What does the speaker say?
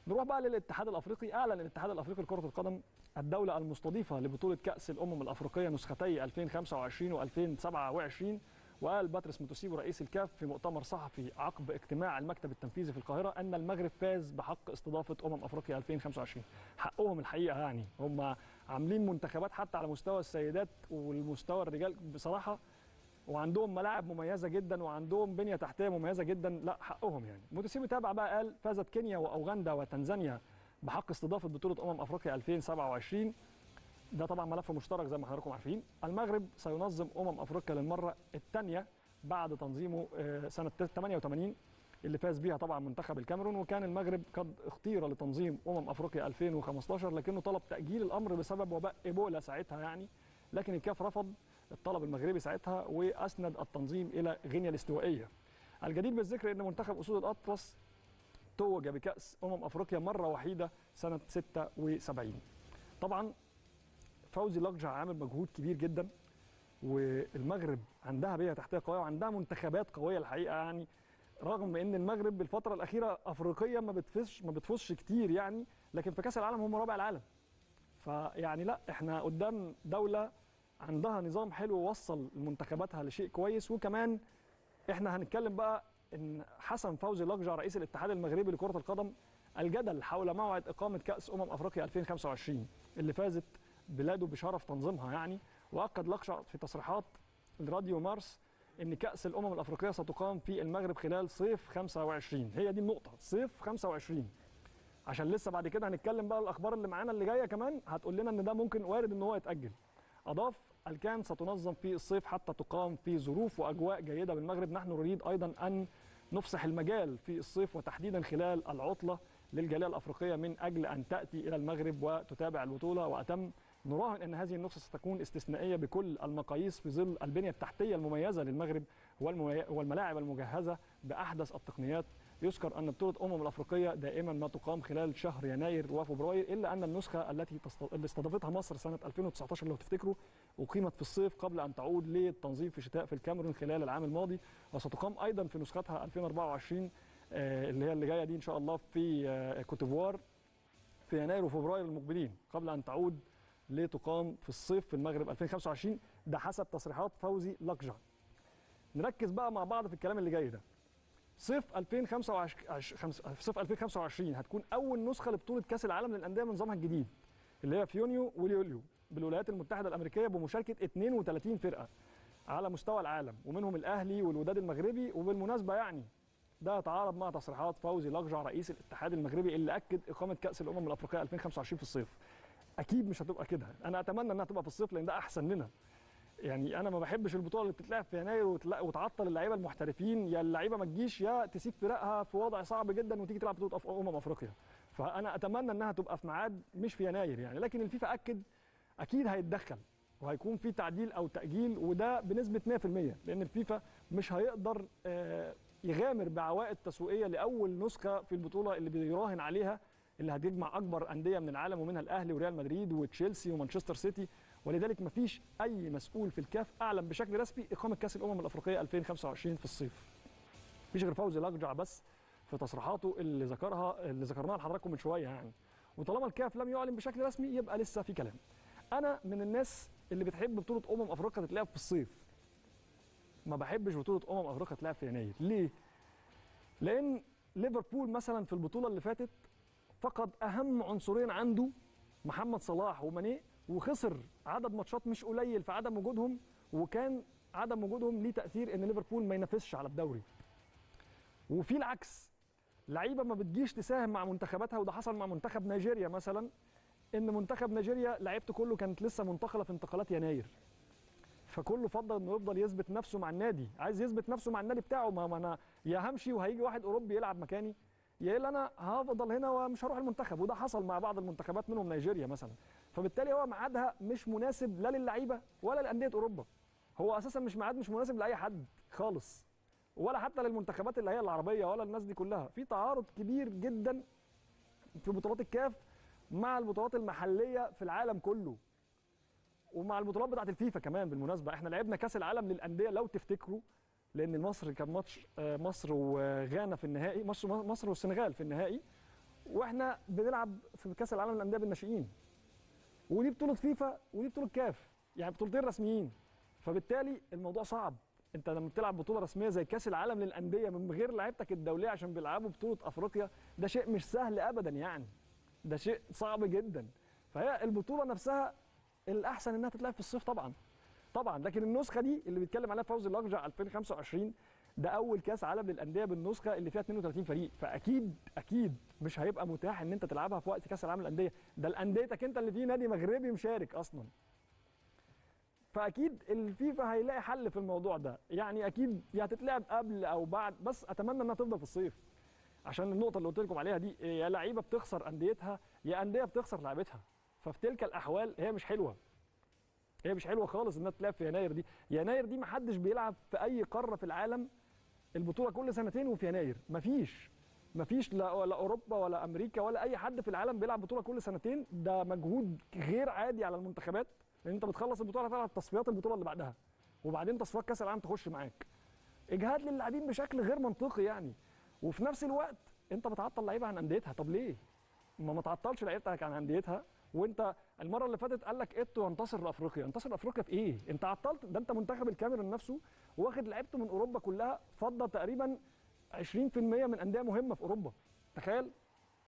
نروح بقى للاتحاد الافريقي اعلن الاتحاد الافريقي لكره القدم الدوله المستضيفه لبطوله كاس الامم الافريقيه نسختي 2025 و2027 وقال باتريس متوسيبو رئيس الكاف في مؤتمر صحفي عقب اجتماع المكتب التنفيذي في القاهره ان المغرب فاز بحق استضافه امم افريقيا 2025 حقهم الحقيقه يعني هم عاملين منتخبات حتى على مستوى السيدات والمستوى الرجال بصراحه وعندهم ملاعب مميزه جدا وعندهم بنيه تحتيه مميزه جدا لا حقهم يعني متسيبو تابع بقى قال فازت كينيا واوغندا وتنزانيا بحق استضافه بطوله امم افريقيا 2027 ده طبعا ملف مشترك زي ما حضراتكم عارفين المغرب سينظم امم افريقيا للمره الثانيه بعد تنظيمه سنه 88 اللي فاز بيها طبعا منتخب الكاميرون وكان المغرب قد اختير لتنظيم امم افريقيا 2015 لكنه طلب تاجيل الامر بسبب وباء ايبولا ساعتها يعني لكن الكاف رفض الطلب المغربي ساعتها واسند التنظيم الى غينيا الاستوائيه. الجدير بالذكر ان منتخب اسود الاطلس توج بكاس امم افريقيا مره وحيده سنه 76. طبعا فوزي لقجع عامل مجهود كبير جدا والمغرب عندها بيئه تحتيه قويه وعندها منتخبات قويه الحقيقه يعني رغم ان المغرب بالفتره الاخيره افريقيا ما بتفزش ما بتفوزش كتير يعني لكن في كاس العالم هم رابع العالم. فيعني لا احنا قدام دوله عندها نظام حلو وصل منتخباتها لشيء كويس وكمان احنا هنتكلم بقى ان حسن فوزي لقجع رئيس الاتحاد المغربي لكره القدم الجدل حول موعد اقامه كاس امم افريقيا 2025 اللي فازت بلاده بشرف تنظيمها يعني واكد لقجع في تصريحات لراديو مارس ان كاس الامم الافريقيه ستقام في المغرب خلال صيف 25 هي دي النقطه صيف 25 عشان لسه بعد كده هنتكلم بقى الاخبار اللي معانا اللي جايه كمان هتقول لنا ان ده ممكن وارد ان هو يتاجل أضاف الكان ستنظم في الصيف حتى تقام في ظروف وأجواء جيدة بالمغرب نحن نريد أيضا أن نفسح المجال في الصيف وتحديدا خلال العطلة للجالية الأفريقية من أجل أن تأتي إلى المغرب وتتابع البطولة وأتم نراهن أن هذه النسخة ستكون استثنائية بكل المقاييس في ظل البنية التحتية المميزة للمغرب والملاعب المجهزة بأحدث التقنيات يذكر أن بطولة أمم الأفريقية دائما ما تقام خلال شهر يناير وفبراير إلا أن النسخة التي اللي استضافتها مصر سنة 2019 لو تفتكروا أقيمت في الصيف قبل أن تعود للتنظيم في الشتاء في الكاميرون خلال العام الماضي وستقام أيضا في نسختها 2024 اللي هي اللي جاية دي إن شاء الله في كوتيفوار في يناير وفبراير المقبلين قبل أن تعود لتقام في الصيف في المغرب 2025 ده حسب تصريحات فوزي لقجع نركز بقى مع بعض في الكلام اللي جاي ده صيف 2025 صيف 2025 هتكون اول نسخه لبطوله كاس العالم للانديه من نظامها الجديد اللي هي في يونيو ويوليو بالولايات المتحده الامريكيه بمشاركه 32 فرقه على مستوى العالم ومنهم الاهلي والوداد المغربي وبالمناسبه يعني ده يتعارض مع تصريحات فوزي لقجع رئيس الاتحاد المغربي اللي اكد اقامه كاس الامم الافريقيه 2025 في الصيف اكيد مش هتبقى كده انا اتمنى انها تبقى في الصيف لان ده احسن لنا يعني انا ما بحبش البطوله اللي بتتلعب في يناير وتعطل اللعيبه المحترفين يا اللعيبه ما تجيش يا تسيب فرقها في وضع صعب جدا وتيجي تلعب بطوله امم افريقيا فانا اتمنى انها تبقى في ميعاد مش في يناير يعني لكن الفيفا اكد اكيد هيتدخل وهيكون في تعديل او تاجيل وده بنسبه 100% لان الفيفا مش هيقدر يغامر بعوائد تسويقيه لاول نسخه في البطوله اللي بيراهن عليها اللي هتجمع اكبر انديه من العالم ومنها الاهلي وريال مدريد وتشيلسي ومانشستر سيتي ولذلك ما فيش اي مسؤول في الكاف اعلن بشكل رسمي اقامه كاس الامم الافريقيه 2025 في الصيف. مفيش غير فوزي لقجع بس في تصريحاته اللي ذكرها اللي ذكرناها لحضراتكم من شويه يعني. وطالما الكاف لم يعلن بشكل رسمي يبقى لسه في كلام. انا من الناس اللي بتحب بطوله امم افريقيا تتلعب في الصيف. ما بحبش بطوله امم افريقيا تتلعب في يناير، ليه؟ لان ليفربول مثلا في البطوله اللي فاتت فقد اهم عنصرين عنده محمد صلاح وماني وخسر عدد ماتشات مش قليل في عدم وجودهم وكان عدم وجودهم ليه تاثير ان ليفربول ما ينافسش على الدوري وفي العكس لعيبه ما بتجيش تساهم مع منتخباتها وده حصل مع منتخب نيجيريا مثلا ان منتخب نيجيريا لعيبته كله كانت لسه منتقله في انتقالات يناير فكله فضل انه يفضل يثبت نفسه مع النادي عايز يثبت نفسه مع النادي بتاعه ما انا يا همشي وهيجي واحد اوروبي يلعب مكاني يا الا انا هفضل هنا ومش هروح المنتخب وده حصل مع بعض المنتخبات منهم نيجيريا مثلا فبالتالي هو ميعادها مش مناسب لا للعيبه ولا لانديه اوروبا هو اساسا مش ميعاد مش مناسب لاي حد خالص ولا حتى للمنتخبات اللي هي العربيه ولا الناس دي كلها في تعارض كبير جدا في بطولات الكاف مع البطولات المحليه في العالم كله ومع البطولات بتاعه الفيفا كمان بالمناسبه احنا لعبنا كاس العالم للانديه لو تفتكروا لان مصر كان ماتش مصر وغانا في النهائي مصر مصر والسنغال في النهائي واحنا بنلعب في كاس العالم للانديه بالناشئين ودي بطوله فيفا ودي بطوله كاف يعني بطولتين رسميين فبالتالي الموضوع صعب انت لما بتلعب بطوله رسميه زي كاس العالم للانديه من غير لعيبتك الدوليه عشان بيلعبوا بطوله افريقيا ده شيء مش سهل ابدا يعني ده شيء صعب جدا فهي البطوله نفسها الاحسن انها تتلعب في الصيف طبعا طبعا لكن النسخه دي اللي بيتكلم عليها فوزي الاقجع 2025 ده اول كاس عالم للانديه بالنسخه اللي فيها 32 فريق فاكيد اكيد مش هيبقى متاح ان انت تلعبها في وقت كاس العالم للانديه ده الانديتك انت اللي فيه نادي مغربي مشارك اصلا فاكيد الفيفا هيلاقي حل في الموضوع ده يعني اكيد يا هتتلعب قبل او بعد بس اتمنى انها تفضل في الصيف عشان النقطه اللي قلت لكم عليها دي يا لعيبه بتخسر انديتها يا انديه بتخسر لعيبتها ففي تلك الاحوال هي مش حلوه هي مش حلوه خالص انها تلعب في يناير دي يناير دي ما حدش بيلعب في اي قاره في العالم البطوله كل سنتين وفي يناير مفيش مفيش لا ولا اوروبا ولا امريكا ولا اي حد في العالم بيلعب بطوله كل سنتين ده مجهود غير عادي على المنتخبات لان انت بتخلص البطوله تلعب تصفيات البطوله اللي بعدها وبعدين تصفيات كاس العالم تخش معاك اجهاد للاعبين بشكل غير منطقي يعني وفي نفس الوقت انت بتعطل لعيبه عن انديتها طب ليه ما ما تعطلش لعيبتك عن انديتها وانت المره اللي فاتت قال لك ايتو ينتصر لافريقيا ينتصر لافريقيا في ايه انت عطلت ده انت منتخب الكاميرون نفسه واخد لعيبته من اوروبا كلها فضه تقريبا 20% من انديه مهمه في اوروبا تخيل